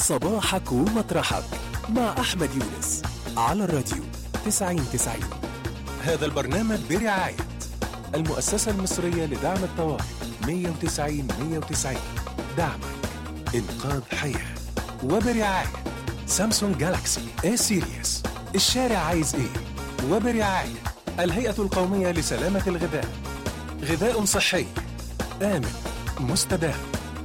صباحك ومطرحك مع أحمد يونس على الراديو 90 90 هذا البرنامج برعاية المؤسسة المصرية لدعم الطوارئ 190 190 دعمك إنقاذ حياة وبرعاية سامسونج جالاكسي اي سيريس الشارع عايز ايه وبرعاية الهيئة القومية لسلامة الغذاء غذاء صحي آمن مستدام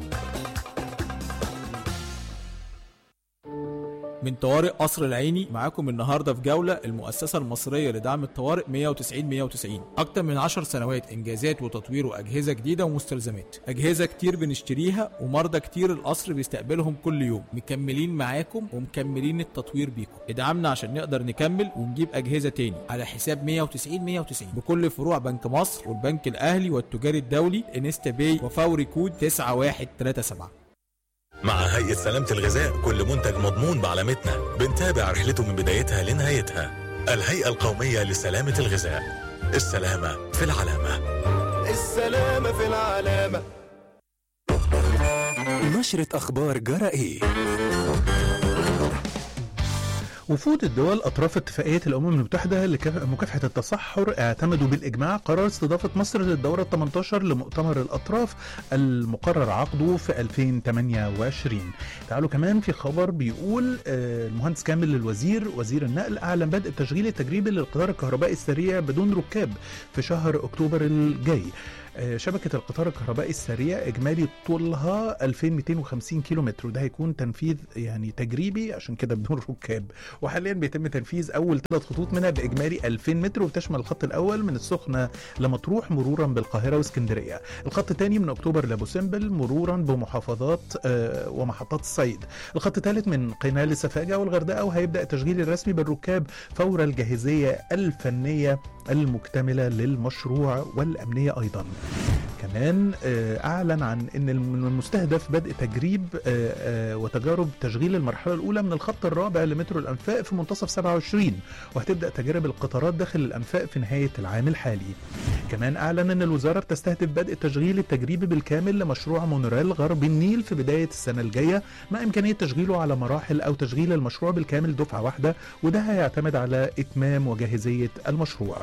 من طوارئ قصر العيني معاكم النهارده في جوله المؤسسه المصريه لدعم الطوارئ 190 190 اكتر من 10 سنوات انجازات وتطوير واجهزه جديده ومستلزمات اجهزه كتير بنشتريها ومرضى كتير القصر بيستقبلهم كل يوم مكملين معاكم ومكملين التطوير بيكم ادعمنا عشان نقدر نكمل ونجيب اجهزه تاني على حساب 190 190 بكل فروع بنك مصر والبنك الاهلي والتجاري الدولي انستا باي وفوري كود 9137 مع هيئة سلامة الغذاء كل منتج مضمون بعلامتنا بنتابع رحلته من بدايتها لنهايتها الهيئة القومية لسلامة الغذاء السلامة في العلامة السلامة في العلامة نشرة أخبار جرى إيه وفود الدول أطراف اتفاقية الأمم المتحدة لمكافحة التصحر اعتمدوا بالإجماع قرار استضافة مصر للدورة 18 لمؤتمر الأطراف المقرر عقده في 2028 تعالوا كمان في خبر بيقول آه، المهندس كامل الوزير وزير النقل أعلن بدء التشغيل التجريبي للقطار الكهربائي السريع بدون ركاب في شهر أكتوبر الجاي آه، شبكة القطار الكهربائي السريع إجمالي طولها 2250 كيلومتر وده هيكون تنفيذ يعني تجريبي عشان كده بدون ركاب وحاليا بيتم تنفيذ أول ثلاث خطوط منها بإجمالي 2000 متر وبتشمل الخط الأول من السخنة لمطروح مرورا بالقاهرة واسكندرية الخط الثاني من أكتوبر لأبو سمبل مرورا بمحافظات آه، ومحطات الصيد الخط الثالث من قنا لسفاجة والغردقة وهيبدأ التشغيل الرسمي بالركاب فور الجاهزية الفنية المكتملة للمشروع والأمنية أيضا كمان آه، أعلن عن أن من المستهدف بدء تجريب آه، آه، وتجارب تشغيل المرحلة الأولى من الخط الرابع لمترو الأنفاق في منتصف 27 وهتبدأ تجارب القطارات داخل الأنفاق في نهاية العام الحالي كمان أعلن أن الوزارة بتستهدف بدء التشغيل التجريبي بالكامل لمشروع مونوريل غرب النيل في بداية السنة الجاية مع إمكانية تشغيله على مراحل أو تشغيل المشروع بالكامل دفعة واحدة وده هيعتمد على إتمام وجاهزية المشروع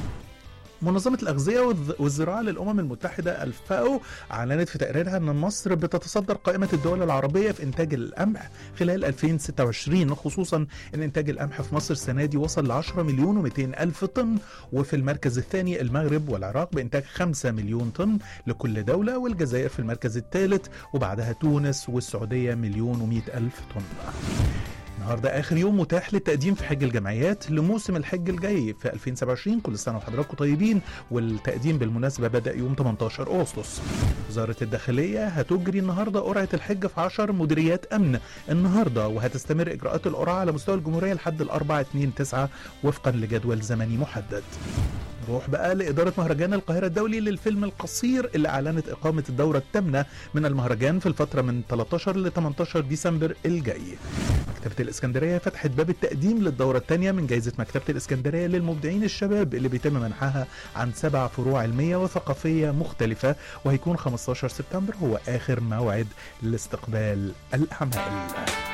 منظمة الأغذية والز- والزراعة للأمم المتحدة الفاو أعلنت في تقريرها أن مصر بتتصدر قائمة الدول العربية في إنتاج القمح خلال 2026 خصوصا أن إنتاج القمح في مصر السنة دي وصل ل 10 مليون و200 ألف طن وفي المركز الثاني المغرب والعراق بإنتاج 5 مليون طن لكل دولة والجزائر في المركز الثالث وبعدها تونس والسعودية مليون و100 ألف طن النهارده اخر يوم متاح للتقديم في حج الجمعيات لموسم الحج الجاي في 2027 كل سنه وحضراتكم طيبين والتقديم بالمناسبه بدا يوم 18 اغسطس وزاره الداخليه هتجري النهارده قرعه الحج في 10 مديريات امن النهارده وهتستمر اجراءات القرعه على مستوى الجمهوريه لحد الاربعاء 2 9 وفقا لجدول زمني محدد نروح بقى لإدارة مهرجان القاهرة الدولي للفيلم القصير اللي أعلنت إقامة الدورة الثامنة من المهرجان في الفترة من 13 ل 18 ديسمبر الجاي مكتبة الإسكندرية فتحت باب التقديم للدورة الثانية من جائزة مكتبة الإسكندرية للمبدعين الشباب اللي بيتم منحها عن سبع فروع علمية وثقافية مختلفة وهيكون 15 سبتمبر هو آخر موعد لاستقبال الأعمال